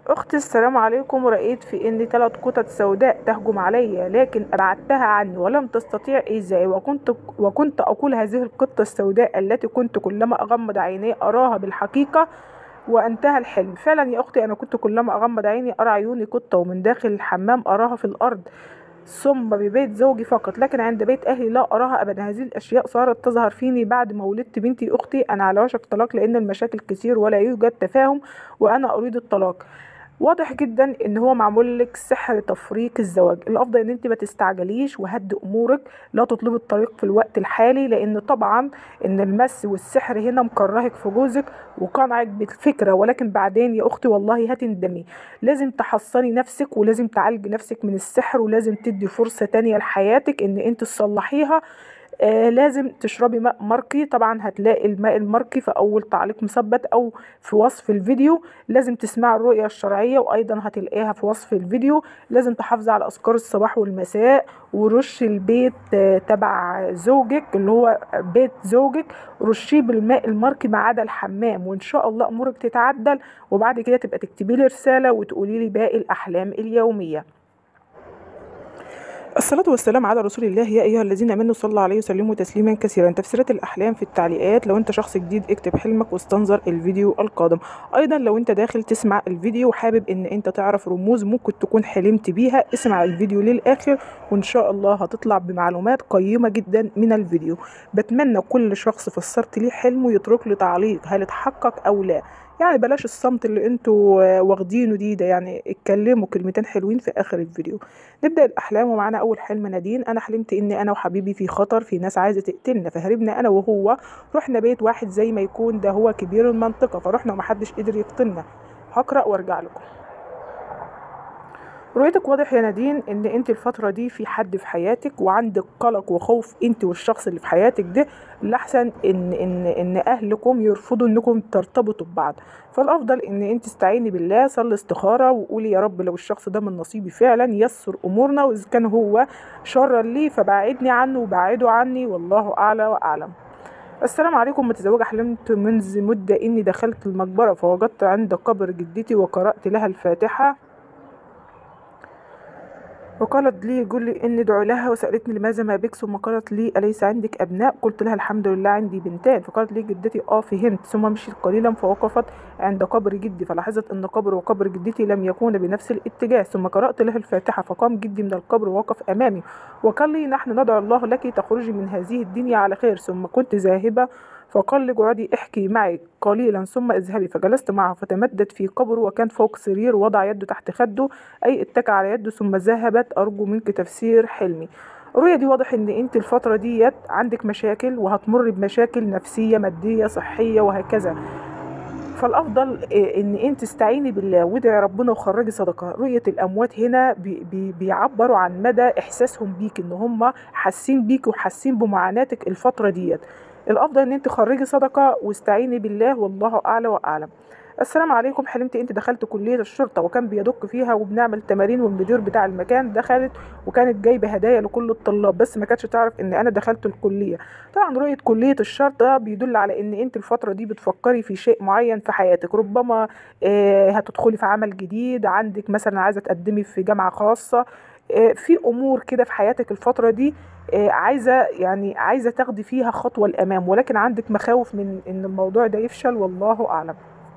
أختي السلام عليكم ورأيت في إني ثلاث قطط سوداء تهجم علي لكن أبعدتها عني ولم تستطيع إيذائي وكنت وكنت أقول هذه القطة السوداء التي كنت كلما أغمض عيني أراها بالحقيقة وانتهى الحلم فعلا يا أختي أنا كنت كلما أغمض عيني أرى عيوني قطة ومن داخل الحمام أراها في الأرض ثم ببيت زوجي فقط لكن عند بيت أهلي لا أراها أبدا هذه الأشياء صارت تظهر فيني بعد ما ولدت بنتي أختي أنا على وشك الطلاق لأن المشاكل كتير ولا يوجد تفاهم وأنا أريد الطلاق واضح جدا ان هو معمول لك سحر تفريق الزواج الافضل ان انت ما تستعجليش وهدي امورك لا تطلبي الطريق في الوقت الحالي لان طبعا ان المس والسحر هنا مكرهك في جوزك وقنعك بالفكره ولكن بعدين يا اختي والله هتندمي لازم تحصني نفسك ولازم تعالجي نفسك من السحر ولازم تدي فرصه تانية لحياتك ان انت تصلحيها آه لازم تشربي ماء مرقي طبعا هتلاقي الماء المرقي في اول تعليق مثبت او في وصف الفيديو لازم تسمعي الرؤية الشرعية وايضا هتلاقيها في وصف الفيديو لازم تحافظي على اذكار الصباح والمساء ورش البيت آه تبع زوجك اللي هو بيت زوجك رشيه بالماء المرقي ما عدا الحمام وان شاء الله امورك تتعدل وبعد كده تبقى تكتبي لي رسالة وتقولي لي باقي الاحلام اليومية الصلاة والسلام على رسول الله يا أيها الذين آمنوا صلوا عليه وسلموا تسليما كثيرا تفسيرات الأحلام في التعليقات لو أنت شخص جديد اكتب حلمك واستنظر الفيديو القادم أيضا لو أنت داخل تسمع الفيديو وحابب أن أنت تعرف رموز ممكن تكون حلمت بيها اسمع الفيديو للآخر وإن شاء الله هتطلع بمعلومات قيمة جدا من الفيديو بتمنى كل شخص فسرت ليه حلمه يترك لي تعليق هل اتحقق أو لا يعني بلاش الصمت اللي انتوا واخدينه دي ده يعني اتكلموا كلمتين حلوين في اخر الفيديو نبدا الاحلام ومعانا اول حلم نادين انا حلمت اني انا وحبيبي في خطر في ناس عايزه تقتلنا فهربنا انا وهو رحنا بيت واحد زي ما يكون ده هو كبير المنطقه فرحنا ومحدش قدر يقتلنا هقرا وارجع لكم رؤيتك واضح يا نادين ان انت الفتره دي في حد في حياتك وعندك قلق وخوف انت والشخص اللي في حياتك ده لحسن ان ان ان اهلكم يرفضوا انكم ترتبطوا ببعض فالافضل ان انت استعيني بالله صلي استخاره وقولي يا رب لو الشخص ده من نصيبي فعلا يسر امورنا واذا كان هو شرا لي فبعدني عنه وبعده عني والله اعلى واعلم السلام عليكم متزوجة حلمت منذ مدة إني دخلت المقبرة فوجدت عند قبر جدتي وقرأت لها الفاتحة وقالت لي قل لي إني ادعو لها وسألتني لماذا ما بك ثم قالت لي أليس عندك أبناء قلت لها الحمد لله عندي بنتان فقالت لي جدتي آه فهمت ثم مشيت قليلا فوقفت عند قبر جدي فلاحظت أن قبر وقبر جدتي لم يكون بنفس الاتجاه ثم قرأت لها الفاتحة فقام جدي من القبر ووقف أمامي وقال لي نحن ندعو الله لك تخرجي من هذه الدنيا على خير ثم كنت ذاهبة فقال لي اقعدي احكي معي قليلا ثم اذهبي فجلست معه فتمدد في قبره وكان فوق سرير وضع يده تحت خده أي اتكى على يده ثم ذهبت أرجو منك تفسير حلمي الرؤية دي واضح ان انت الفترة ديت عندك مشاكل وهتمر بمشاكل نفسية مادية صحية وهكذا فالافضل ان انت تستعيني بالله وادعي ربنا وخرجي صدقه رؤيه الاموات هنا بي بي بيعبروا عن مدى احساسهم بيك ان هم حاسين بيك وحاسين بمعاناتك الفتره ديت الافضل ان انت خرجي صدقه واستعيني بالله والله اعلى واعلم السلام عليكم حلمت انت دخلت كليه الشرطه وكان بيدق فيها وبنعمل تمارين والمدير بتاع المكان دخلت وكانت جايبه هدايا لكل الطلاب بس ما كانتش تعرف ان انا دخلت الكليه طبعا رؤيه كليه الشرطه بيدل على ان انت الفتره دي بتفكري في شيء معين في حياتك ربما آه هتدخلي في عمل جديد عندك مثلا عايزه تقدمي في جامعه خاصه آه في امور كده في حياتك الفتره دي آه عايزه يعني عايزه تاخدي فيها خطوه لامام ولكن عندك مخاوف من ان الموضوع ده يفشل والله اعلم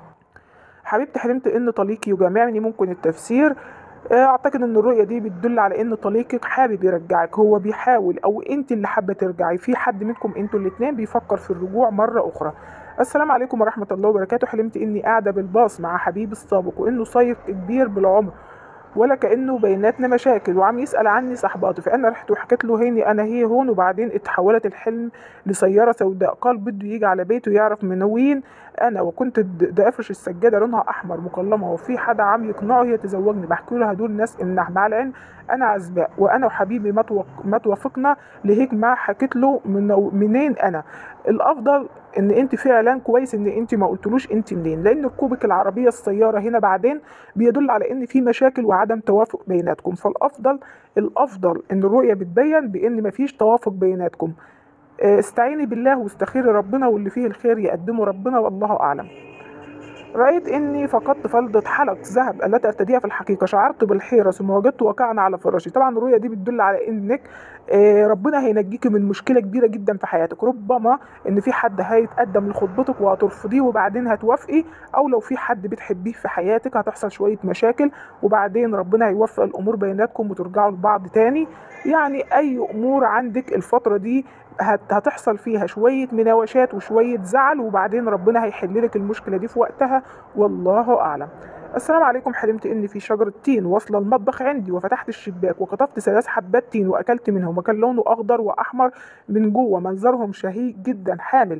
حبيبتي حلمت ان طليقي يجامعني ممكن التفسير اعتقد ان الرؤيه دي بتدل على ان طليقك حابب يرجعك هو بيحاول او انت اللي حابه ترجعي في حد منكم انتوا الاثنين بيفكر في الرجوع مره اخرى السلام عليكم ورحمه الله وبركاته حلمت اني قاعده بالباص مع حبيبي السابق وانه صيف كبير بالعمر ولا كانه بيناتنا مشاكل وعم يسال عني صحباته فانا رحت وحكيت له هيني انا هي هون وبعدين اتحولت الحلم لسياره سوداء قال بده يجي على بيته يعرف من وين انا وكنت بدي افرش السجاده لونها احمر مقلمه وفي حدا عم يقنعه يتزوجني بحكي له هدول ناس امنح مع العلم انا عزباء وانا وحبيبي ما توق... ما توافقنا لهيك ما حكيت له من منين انا الافضل ان انت فعلا كويس ان انت ما قلتلوش انت منين لان ركوبك العربيه السياره هنا بعدين بيدل على ان في مشاكل وعدم توافق بيناتكم فالافضل الافضل ان الرؤيه بتبين بان مفيش توافق بيناتكم استعيني بالله واستخيري ربنا واللي فيه الخير يقدمه ربنا والله اعلم رأيت إني فقدت فلذة حلق ذهب التي أرتديها في الحقيقة شعرت بالحيرة ثم وجدت واقعا على فراشي طبعا الرؤية دي بتدل على إنك آه، ربنا هينجيكي من مشكلة كبيرة جدا في حياتك ربما إن في حد هيتقدم لخطبتك وهترفضيه وبعدين هتوافقي أو لو في حد بتحبيه في حياتك هتحصل شوية مشاكل وبعدين ربنا هيوفق الأمور بيناتكم وترجعوا لبعض تاني يعني أي أمور عندك الفترة دي هت- هتحصل فيها شوية مناوشات وشوية زعل وبعدين ربنا هيحل لك المشكلة دي في وقتها والله أعلم السلام عليكم حلمت ان في شجرة تين واصلة المطبخ عندي وفتحت الشباك وقطفت ثلاث حبات تين واكلت منهم وكان لونه اخضر واحمر من جوه منظرهم شهي جدا حامل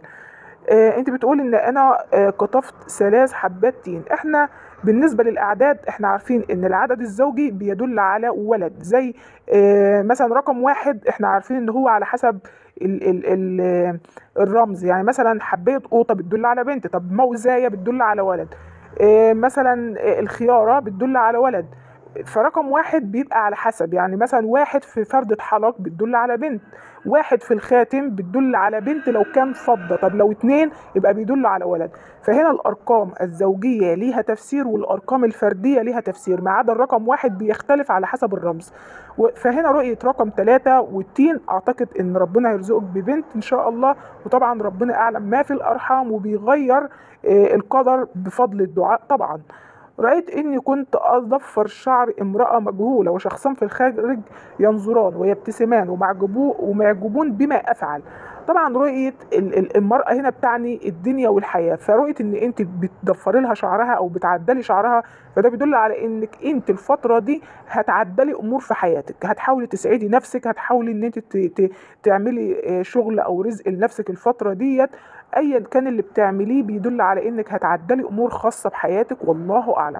آه انت بتقول ان انا آه قطفت ثلاث حبات تين احنا بالنسبة للأعداد احنا عارفين ان العدد الزوجي بيدل على ولد زي آه مثلا رقم واحد احنا عارفين ان هو على حسب ال ال ال آه، الرمز يعني مثلا حباية قوطة بتدل على بنت طب موزاية بتدل على ولد آه مثلا آه، الخيارة بتدل على ولد فرقم واحد بيبقى على حسب يعني مثلا واحد في فردة حلق بتدل على بنت واحد في الخاتم بتدل على بنت لو كان فضة طب لو اتنين يبقى بيدل على ولد فهنا الأرقام الزوجية ليها تفسير والأرقام الفردية ليها تفسير ما عدا الرقم واحد بيختلف على حسب الرمز و- فهنا رؤية رقم ثلاثة والتين أعتقد إن ربنا هيرزقك ببنت إن شاء الله وطبعا ربنا أعلم ما في الأرحام وبيغير آه، القدر بفضل الدعاء طبعا رأيت إني كنت أضفر شعر امرأة مجهولة وشخصان في الخارج ينظران ويبتسمان ومعجبو ومعجبون بما أفعل طبعا رؤية ال- ال- المرأة هنا بتعني الدنيا والحياة فرؤية إن أنت بتضفري لها شعرها أو بتعدلي شعرها فده بيدل على إنك أنت الفترة دي هتعدلي أمور في حياتك هتحاولي تسعدي نفسك هتحاولي إن أنت ت- ت- تعملي آه، شغل أو رزق لنفسك الفترة ديت ايا كان اللي بتعمليه بيدل على انك هتعدلي امور خاصه بحياتك والله اعلم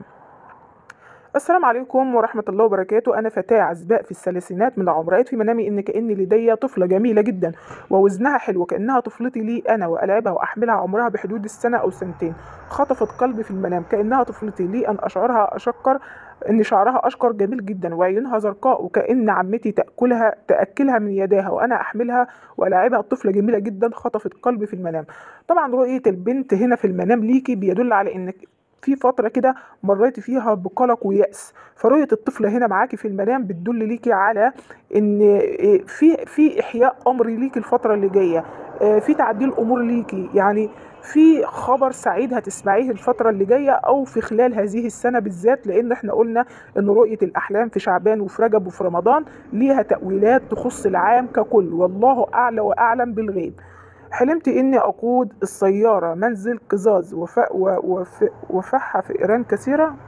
السلام عليكم ورحمة الله وبركاته أنا فتاة عزباء في الثلاثينات من العمر رأيت في منامي إن كأن لدي طفلة جميلة جدا ووزنها حلو كأنها طفلتي لي أنا وألعبها وأحملها عمرها بحدود السنة أو سنتين خطفت قلبي في المنام كأنها طفلتي لي أن أشعرها أشكر إن شعرها أشقر جميل جدا وعيونها زرقاء وكأن عمتي تأكلها تأكلها من يداها وأنا أحملها وألاعبها الطفلة جميلة جدا خطفت قلبي في المنام طبعا رؤية البنت هنا في المنام ليكي بيدل على إنك في فترة كده مريتي فيها بقلق ويأس فرؤية الطفلة هنا معاكي في المنام بتدل ليكي على ان إيه، في في احياء امر ليكي الفترة اللي جاية آه، في تعديل امور ليكي يعني في خبر سعيد هتسمعيه الفترة اللي جاية او في خلال هذه السنة بالذات لان احنا قلنا ان رؤية الاحلام في شعبان وفي رجب وفي رمضان ليها تأويلات تخص العام ككل والله اعلى واعلم بالغيب حلمت اني اقود السيارة منزل قزاز وف... و... وف... وفحها في ايران كثيرة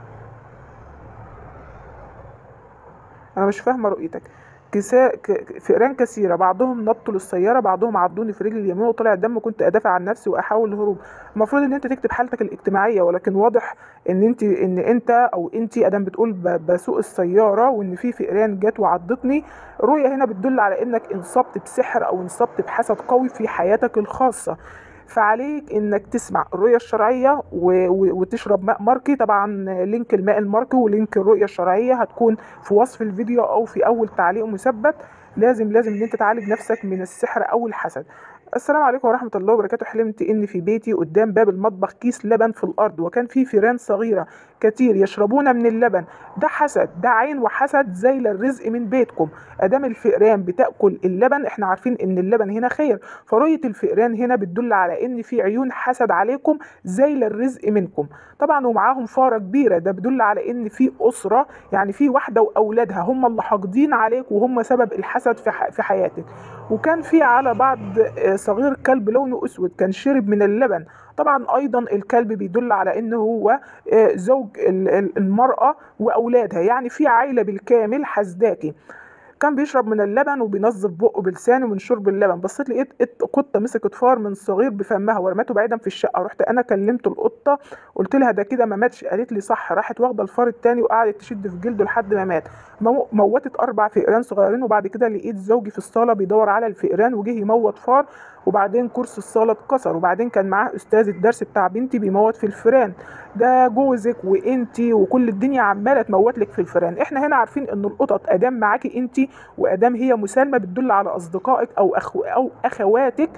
انا مش فاهمه رؤيتك كسا... ك... فئران كثيره بعضهم نطوا للسياره بعضهم عضوني في رجلي اليمين وطلع الدم كنت ادافع عن نفسي واحاول الهروب المفروض ان انت تكتب حالتك الاجتماعيه ولكن واضح ان انت ان انت او انت ادم بتقول ب... بسوق السياره وان في فئران جت وعضتني الرؤيه هنا بتدل على انك انصبت بسحر او انصبت بحسد قوي في حياتك الخاصه فعليك انك تسمع الرؤية الشرعية و... و... وتشرب ماء ماركي طبعا لينك الماء الماركي ولينك الرؤية الشرعية هتكون في وصف الفيديو او في اول تعليق مثبت لازم لازم ان انت تعالج نفسك من السحر او الحسد السلام عليكم ورحمة الله وبركاته حلمت ان في بيتي قدام باب المطبخ كيس لبن في الارض وكان في فيران صغيرة كتير يشربون من اللبن ده حسد ده عين وحسد زي الرزق من بيتكم ادام الفئران بتاكل اللبن احنا عارفين ان اللبن هنا خير فرؤية الفئران هنا بتدل على ان في عيون حسد عليكم زي الرزق منكم طبعا ومعاهم فارة كبيرة ده بيدل على ان في اسرة يعني في واحدة واولادها هم اللي حاقدين عليك وهم سبب الحسد في ح- في حياتك وكان في على بعض آه، صغير كلب لونه اسود كان شرب من اللبن طبعا ايضا الكلب بيدل على ان هو آه، زوج ال- ال- المرأة واولادها يعني في عائلة بالكامل حسداكي كان بيشرب من اللبن وبينظف بقه بلسانه من شرب اللبن بصيت لقيت قط- قطه مسكت فار من صغير بفمها ورمته بعيدا في الشقه رحت انا كلمت القطه قلت لها ده كده ما ماتش قالت لي صح راحت واخده الفار التاني وقعدت تشد في جلده لحد ما مات مو- موتت اربع فئران صغيرين وبعد كده لقيت زوجي في الصاله بيدور على الفئران وجه يموت فار وبعدين كرسي الصاله اتكسر وبعدين كان معاه استاذ الدرس بتاع بنتي بيموت في الفئران ده جوزك وانتي وكل الدنيا عماله تموت لك في الفئران احنا هنا عارفين ان القطط ادام معاكي انتي وادام هي مسالمه بتدل على اصدقائك او أخو او اخواتك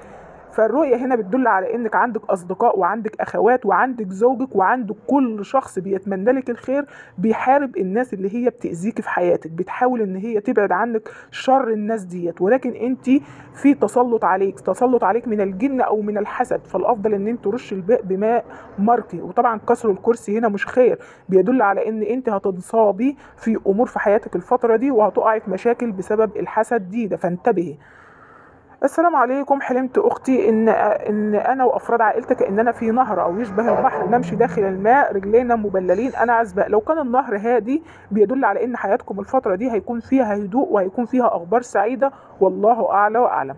فالرؤيه هنا بتدل على انك عندك اصدقاء وعندك اخوات وعندك زوجك وعندك كل شخص بيتمنى لك الخير بيحارب الناس اللي هي بتاذيك في حياتك بتحاول ان هي تبعد عنك شر الناس ديت ولكن انت في تسلط عليك تسلط عليك من الجن او من الحسد فالافضل ان انت ترش الباء بماء مرقي وطبعا كسر الكرسي هنا مش خير بيدل على ان انت هتنصابي في امور في حياتك الفتره دي وهتقعي في مشاكل بسبب الحسد دي ده فانتبهي السلام عليكم حلمت اختي ان ان انا وافراد عائلتي كاننا في نهر او يشبه البحر نمشي داخل الماء رجلينا مبللين انا عزباء لو كان النهر هادي بيدل على ان حياتكم الفتره دي هيكون فيها هدوء وهيكون فيها اخبار سعيده والله اعلى واعلم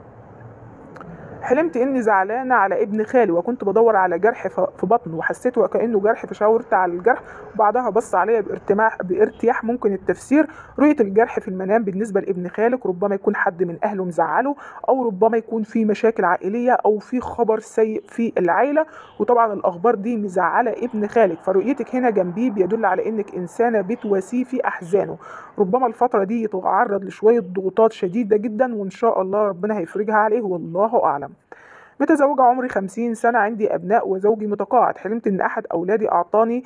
حلمت اني زعلانه على ابن خالي وكنت بدور على جرح ف- في بطنه وحسيته وكانه جرح فشاورت على الجرح وبعدها بص عليا بارتماح بارتياح ممكن التفسير رؤيه الجرح في المنام بالنسبه لابن خالك ربما يكون حد من اهله مزعله او ربما يكون في مشاكل عائليه او في خبر سيء في العيله وطبعا الاخبار دي مزعله ابن خالك فرؤيتك هنا جنبيه بيدل على انك انسانه بتواسيه في احزانه ربما الفتره دي يتعرض لشويه ضغوطات شديده جدا وان شاء الله ربنا هيفرجها عليه والله اعلم متزوجة عمري خمسين سنة عندي أبناء وزوجي متقاعد حلمت إن أحد أولادي أعطاني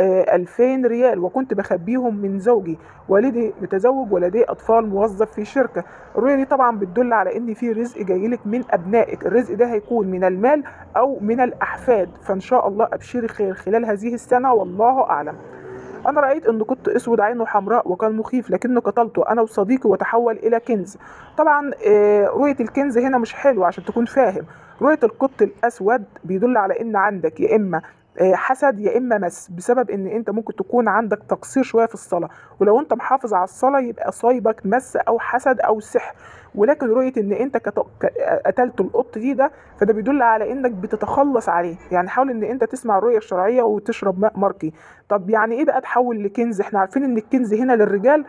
ألفين ريال وكنت بخبيهم من زوجي والدي متزوج ولديه أطفال موظف في شركة الرؤية دي طبعا بتدل على إن في رزق جايلك من أبنائك الرزق ده هيكون من المال أو من الأحفاد فإن شاء الله أبشري خير خلال هذه السنة والله أعلم أنا رأيت أن قط أسود عينه حمراء وكان مخيف لكنه قتلته أنا وصديقي وتحول إلى كنز طبعا آه، رؤية الكنز هنا مش حلوة عشان تكون فاهم رؤية القط الأسود بيدل على إن عندك يا إما آه، حسد يا اما مس بسبب ان انت ممكن تكون عندك تقصير شويه في الصلاه ولو انت محافظ على الصلاه يبقى صايبك مس او حسد او سحر ولكن رؤيه ان انت كت- ك- قتلت القط دي ده فده بيدل على انك بتتخلص عليه يعني حاول ان انت تسمع الرؤيه الشرعيه وتشرب ماء مرقي طب يعني ايه بقى تحول لكنز احنا عارفين ان الكنز هنا للرجال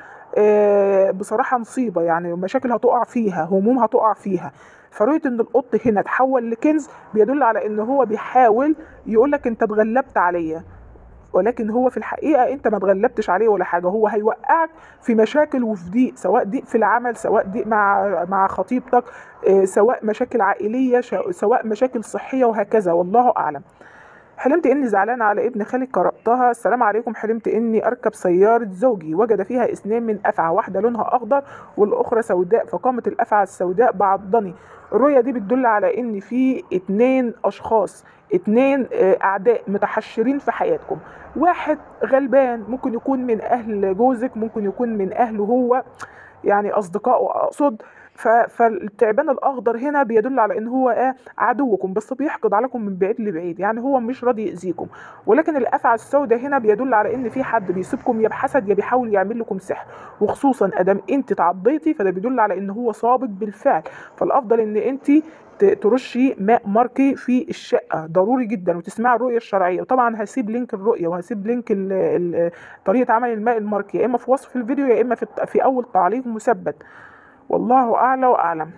آه، بصراحه مصيبه يعني مشاكل هتقع فيها هموم هتقع فيها فرؤيه ان القط هنا تحول لكنز بيدل على ان هو بيحاول يقول لك انت اتغلبت عليا ولكن هو في الحقيقه انت ما اتغلبتش عليه ولا حاجه هو هيوقعك في مشاكل وفي ضيق سواء ضيق في العمل سواء ضيق مع مع خطيبتك آه، سواء مشاكل عائليه شا- سواء مشاكل صحيه وهكذا والله اعلم حلمت اني زعلانه على ابن خالي قراتها السلام عليكم حلمت اني اركب سياره زوجي وجد فيها اثنين من افعى واحده لونها اخضر والاخرى سوداء فقامت الافعى السوداء بعضني الرؤيه دي بتدل على ان في اتنين اشخاص اتنين آه، اعداء متحشرين في حياتكم واحد غلبان ممكن يكون من اهل جوزك ممكن يكون من اهله هو يعني اصدقائه اقصد ف- فالتعبان الاخضر هنا بيدل على ان هو ايه عدوكم بس بيحقد عليكم من بعيد لبعيد يعني هو مش راضي يأذيكم ولكن الافعى السوداء هنا بيدل على ان في حد بيصيبكم يا بحسد يا بيحاول يعمل لكم سحر وخصوصا ادام انت تعضيتي فده بيدل على ان هو صابق بالفعل فالافضل ان انت ت- ترشي ماء مرقي في الشقه ضروري جدا وتسمعي الرؤيه الشرعيه وطبعا هسيب لينك الرؤيه وهسيب لينك ال- ال- طريقه عمل الماء المرقي يا اما في وصف الفيديو يا اما في الت- في اول تعليق مثبت والله اعلى واعلم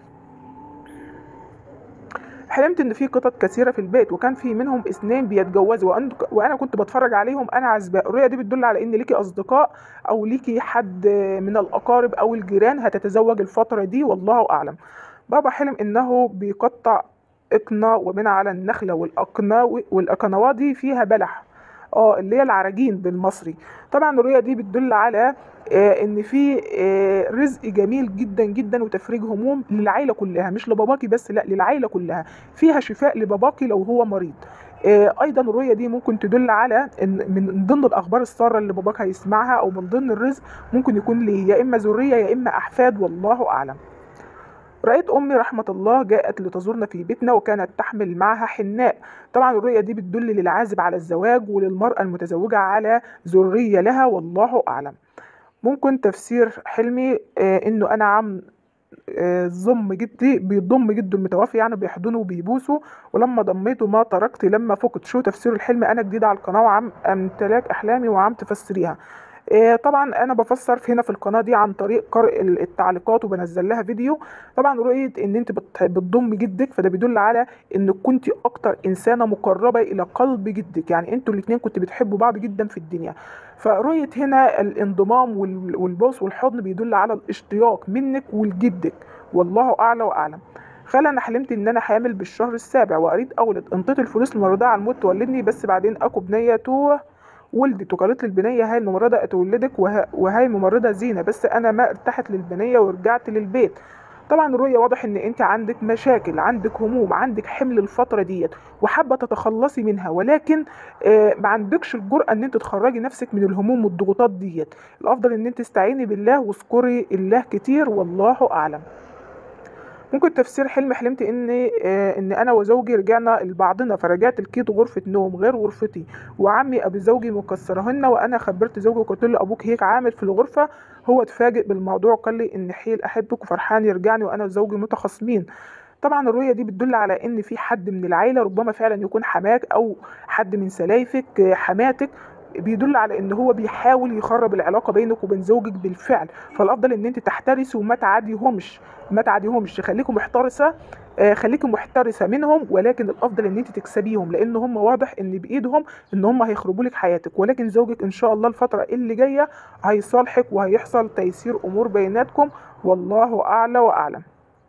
حلمت ان في قطط كثيره في البيت وكان في منهم اثنين بيتجوزوا وأن- وانا كنت بتفرج عليهم انا عزباء الرؤيه دي بتدل على ان ليكي اصدقاء او ليكي حد من الاقارب او الجيران هتتزوج الفتره دي والله اعلم بابا حلم انه بيقطع اقنا ومن على النخله والاقنا والاقنوات دي فيها بلح اه اللي هي العراجين بالمصري طبعا الرؤيه دي بتدل على آه، ان في آه، رزق جميل جدا جدا وتفريج هموم للعيله كلها مش لباباكي بس لا للعيله كلها فيها شفاء لباباكي لو هو مريض آه، ايضا الرؤيه دي ممكن تدل على ان من ضمن الاخبار الساره اللي باباك هيسمعها او من ضمن الرزق ممكن يكون ليه يا اما ذريه يا اما احفاد والله اعلم رأيت أمي رحمة الله جاءت لتزورنا في بيتنا وكانت تحمل معها حناء طبعا الرؤية دي بتدل للعازب على الزواج وللمرأة المتزوجة على ذرية لها والله أعلم ممكن تفسير حلمي آه إنه أنا عم آه، ضم جدي بيضم جده المتوفي يعني بيحضنه وبيبوسه ولما ضميته ما تركت لما فقد شو تفسير الحلم انا جديده على القناه وعم امتلاك احلامي وعم تفسريها آه، طبعا انا بفسر في هنا في القناه دي عن طريق قرء ال- التعليقات وبنزل لها فيديو طبعا رؤيه ان انت بت- بتضم جدك فده بيدل على انك كنت اكتر انسانه مقربه الى قلب جدك يعني انتوا الاثنين كنتوا بتحبوا بعض جدا في الدنيا فرؤيه هنا الانضمام وال- والبوس والحضن بيدل على الاشتياق منك ولجدك والله اعلى واعلم خالة انا حلمت ان انا حامل بالشهر السابع واريد اولد انطيت الفلوس للمرضعة على الموت تولدني بس بعدين اكو بنية توه ولدت وقالت لي البنية هاي الممرضة اتولدك وه- وهاي ممرضة زينة بس انا ما ارتحت للبنية ورجعت للبيت طبعا الرؤية واضح ان انت عندك مشاكل عندك هموم عندك حمل الفترة ديت وحابة تتخلصي منها ولكن آه، ما عندكش الجرأة ان انت تخرجي نفسك من الهموم والضغوطات ديت الافضل ان انت تستعيني بالله واذكري الله كتير والله اعلم ممكن تفسير حلم حلمت ان آه، ان انا وزوجي رجعنا لبعضنا فرجعت لقيت غرفه نوم غير غرفتي وعمي ابي زوجي مكسرهن وانا خبرت زوجي وقلت له ابوك هيك عامل في الغرفه هو اتفاجئ بالموضوع وقال لي ان حيل احبك وفرحان يرجعني وانا وزوجي متخاصمين طبعا الرؤيه دي بتدل على ان في حد من العيله ربما فعلا يكون حماك او حد من سلايفك آه، حماتك بيدل على ان هو بيحاول يخرب العلاقه بينك وبين زوجك بالفعل فالافضل ان انت تحترسي وما تعاديهمش ما تعاديهمش خليكم محترسه آه، خليكي محترسه منهم ولكن الافضل ان انت تكسبيهم لان هم واضح ان بايدهم ان هم هيخربوا لك حياتك ولكن زوجك ان شاء الله الفتره اللي جايه هيصالحك وهيحصل تيسير امور بيناتكم والله اعلى واعلم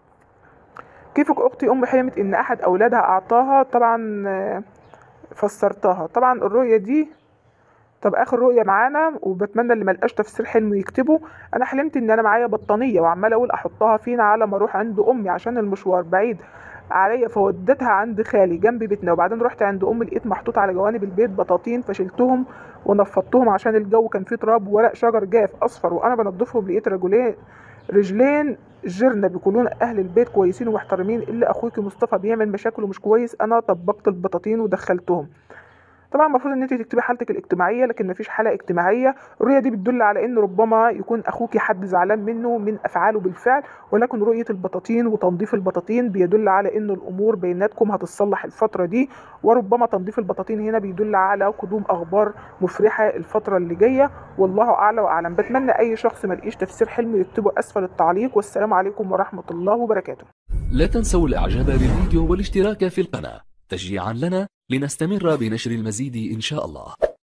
كيفك اختي ام حلمت ان احد اولادها اعطاها طبعا آه، فسرتها طبعا الرؤيه دي طب اخر رؤيه معانا وبتمنى اللي ملقاش تفسير حلم يكتبه انا حلمت ان انا معايا بطانيه وعماله اقول احطها فين على ما اروح عند امي عشان المشوار بعيد عليا فوديتها عند خالي جنب بيتنا وبعدين رحت عند امي لقيت محطوط على جوانب البيت بطاطين فشلتهم ونفضتهم عشان الجو كان فيه تراب وورق شجر جاف اصفر وانا بنضفهم لقيت رجلين رجلين جرنا بيكونون اهل البيت كويسين ومحترمين الا اخوك مصطفى بيعمل مشاكل ومش كويس انا طبقت البطاطين ودخلتهم طبعا المفروض ان انت تكتبي حالتك الاجتماعيه لكن مفيش حاله اجتماعيه الرؤيه دي بتدل على ان ربما يكون اخوك حد زعلان منه من افعاله بالفعل ولكن رؤيه البطاطين وتنظيف البطاطين بيدل على ان الامور بيناتكم هتتصلح الفتره دي وربما تنظيف البطاطين هنا بيدل على قدوم اخبار مفرحه الفتره اللي جايه والله اعلى واعلم بتمنى اي شخص ما لقيش تفسير حلم يكتبه اسفل التعليق والسلام عليكم ورحمه الله وبركاته لا تنسوا الاعجاب بالفيديو والاشتراك في القناة تشجيعا لنا لنستمر بنشر المزيد ان شاء الله